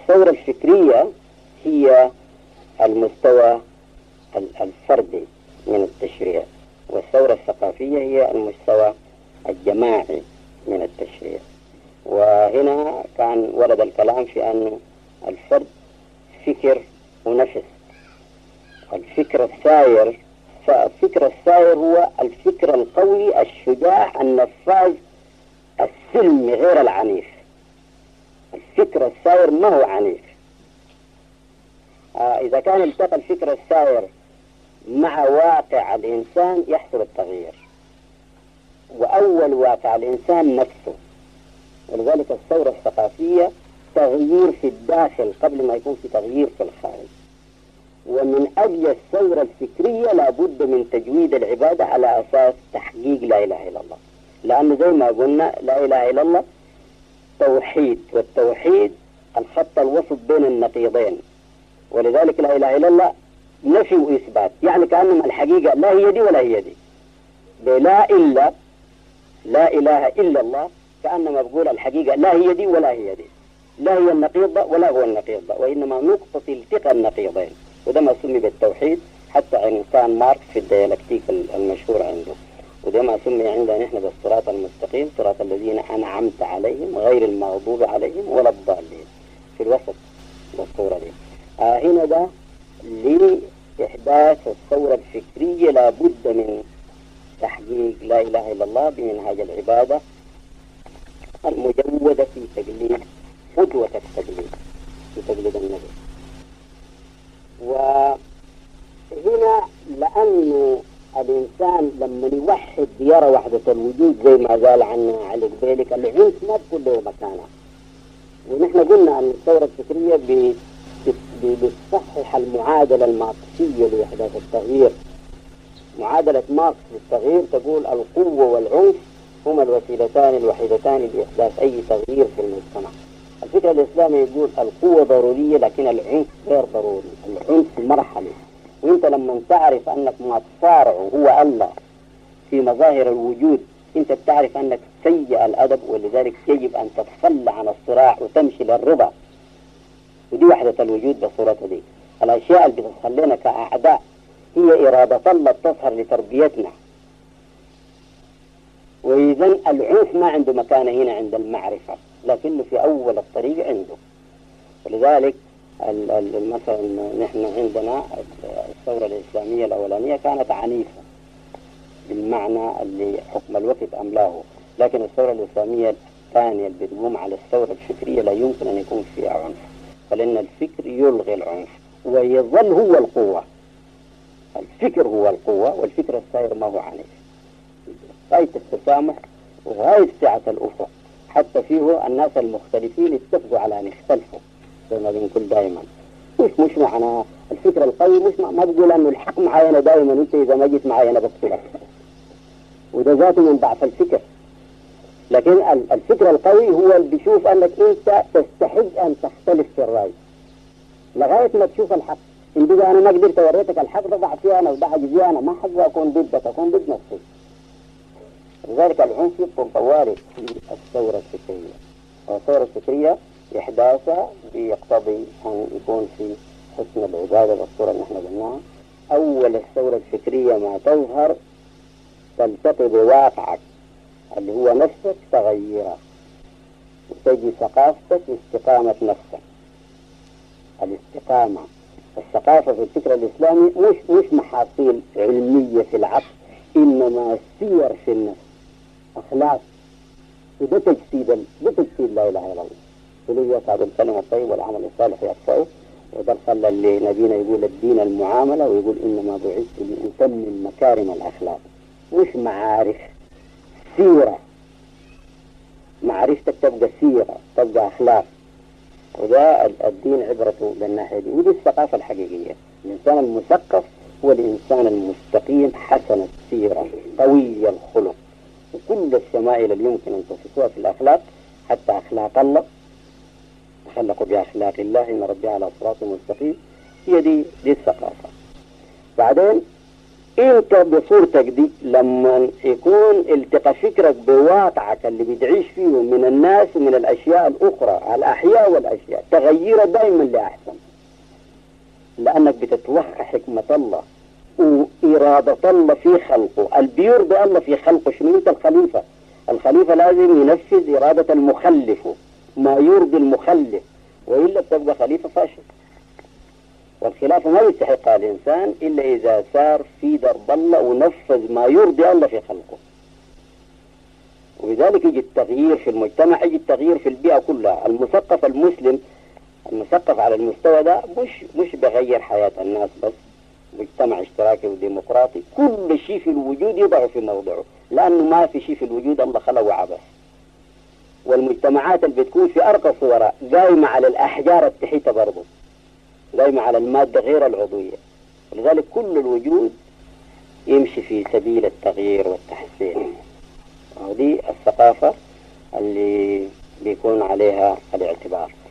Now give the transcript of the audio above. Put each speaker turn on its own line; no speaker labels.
الثورة الفكرية هي المستوى الفردي من التشريع والثورة الثقافية هي المستوى الجماعي من التشريع وهنا كان ورد الكلام في أن الفرد فكر ونفس الفكر الساير فالفكر الساير هو الفكر القوي الشجاع النفاذ السلمي غير العنيف الفكر الساير ما هو عنيف آه إذا كان التقى الفكر الساير مع واقع الإنسان يحصل التغيير وأول واقع الإنسان نفسه ولذلك الثورة الثقافية تغيير في الداخل قبل ما يكون في تغيير في الخارج ومن أجل الثورة الفكرية لابد من تجويد العبادة على أساس تحقيق لا إله إلا الله لأنه زي ما قلنا لا إله إلا الله توحيد والتوحيد الخط الوسط بين النقيضين ولذلك لا إله إلا الله نفي وإثبات يعني كأنما الحقيقة لا هي دي ولا هي دي بلا إلا لا إله إلا الله كأنما بقول الحقيقة لا هي دي ولا هي دي لا هي النقيضة ولا هو النقيضة وإنما نقطة التقى النقيضين وده ما سمي بالتوحيد حتى إن كان ماركس في الديالكتيك المشهور عنده وده ما سمي عندنا نحن بالصراط المستقيم صراط الذين أنعمت عليهم غير المغضوب عليهم ولا الضالين في الوسط بالصورة دي آه هنا ده لإحداث الثورة الفكرية لابد من تحقيق لا إله إلا الله بمنهاج العبادة المجودة في تقليد قدوة التقليد في تقليد النبي وهنا لأنه الإنسان لما يوحد يرى وحدة الوجود زي ما قال عنه علي قبيلك العنف ما بكل له مكانه ونحن قلنا أن الثورة الفكرية بتصحح المعادلة الماركسية لإحداث التغيير معادلة ماركس للتغيير تقول القوة والعنف هما الوسيلتان الوحيدتان لإحداث أي تغيير في المجتمع الفكر الإسلامي يقول القوة ضرورية لكن العنف غير ضروري العنف مرحلي وانت لما تعرف انك ما تصارع هو الله في مظاهر الوجود انت بتعرف انك سيء الادب ولذلك يجب ان تتخلى عن الصراع وتمشي للرضا ودي وحدة الوجود بصورتها دي الاشياء اللي بتخلينا كاعداء هي ارادة الله تظهر لتربيتنا واذا العنف ما عنده مكانه هنا عند المعرفة لكنه في اول الطريق عنده ولذلك مثلا نحن عندنا الثورة الإسلامية الأولانية كانت عنيفة بالمعنى اللي حكم الوقت أملاه لكن الثورة الإسلامية الثانية اللي بتقوم على الثورة الفكرية لا يمكن أن يكون فيها عنف فلأن الفكر يلغي العنف ويظل هو القوة الفكر هو القوة والفكر السائر ما هو عنيف غاية التسامح وغاية سعة الأفق حتى فيه الناس المختلفين اتفقوا على أن يختلفوا زي ما بنقول دائما مش مش معنى الفكر القوي مش ما بقول انه الحق معي انا دائما انت اذا ما جيت معي انا بقتلك وده ذاته من ضعف الفكر لكن الفكر القوي هو اللي بيشوف انك انت تستحق ان تختلف في الراي لغايه ما تشوف الحق ان بقى انا ما قدرت وريتك الحق ده ضعف انا وده عجزي انا ما حقدر اكون ضدك اكون ضد نفسي لذلك العنف يبطل طوارئ في الثوره الفكريه الثوره الفكريه إحداثها بيقتضي أن يكون في حسن العبادة بالصورة اللي احنا قلناها أول الثورة الفكرية ما تظهر تلتقي بواقعك اللي هو نفسك تغيره وتجي ثقافتك باستقامة نفسك الاستقامة الثقافة في الفكر الإسلامي مش مش محاصيل علمية في العقل إنما سير في النفس أخلاق وده تجسيد ده تجسيد لا إله إلا الله وليه يصعد الكلمة الطيب والعمل الصالح يرفعه وده خلى اللي نبينا يقول الدين المعاملة ويقول إنما بعثت لأتمم مكارم الأخلاق مش معارف سيرة معرفتك تبقى سيرة تبقى أخلاق وده الدين عبرته بالناحية دي ودي الثقافة الحقيقية الإنسان المثقف هو الإنسان المستقيم حسن السيرة قوي الخلق وكل الشمائل اللي يمكن أن تصفوها في الأخلاق حتى أخلاق الله تخلقوا بأخلاق الله إن ربي على صراط مستقيم هي دي دي الثقافة بعدين انت بصورتك دي لما يكون التقى فكرك بواقعك اللي بتعيش فيه من الناس ومن الاشياء الاخرى الاحياء والاشياء تغير دائما لاحسن لانك بتتوقع حكمة الله وإرادة الله في خلقه البيور ده الله في خلقه شنو انت الخليفة الخليفة لازم ينفذ إرادة المخلف ما يرضي المخلف وإلا بتبقى خليفة فاشل والخلافة ما يستحقها الإنسان إلا إذا سار في درب الله ونفذ ما يرضي الله في خلقه ولذلك يجي التغيير في المجتمع يجي التغيير في البيئة كلها المثقف المسلم المثقف على المستوى ده مش مش بغير حياة الناس بس مجتمع اشتراكي وديمقراطي كل شيء في الوجود يضع في موضعه لأنه ما في شيء في الوجود الله خلقه عبث والمجتمعات اللي بتكون في أرقى صورها قايمة على الأحجار التحيطة برضه قايمة على المادة غير العضوية ولذلك كل الوجود يمشي في سبيل التغيير والتحسين ودي الثقافة اللي بيكون عليها الاعتبار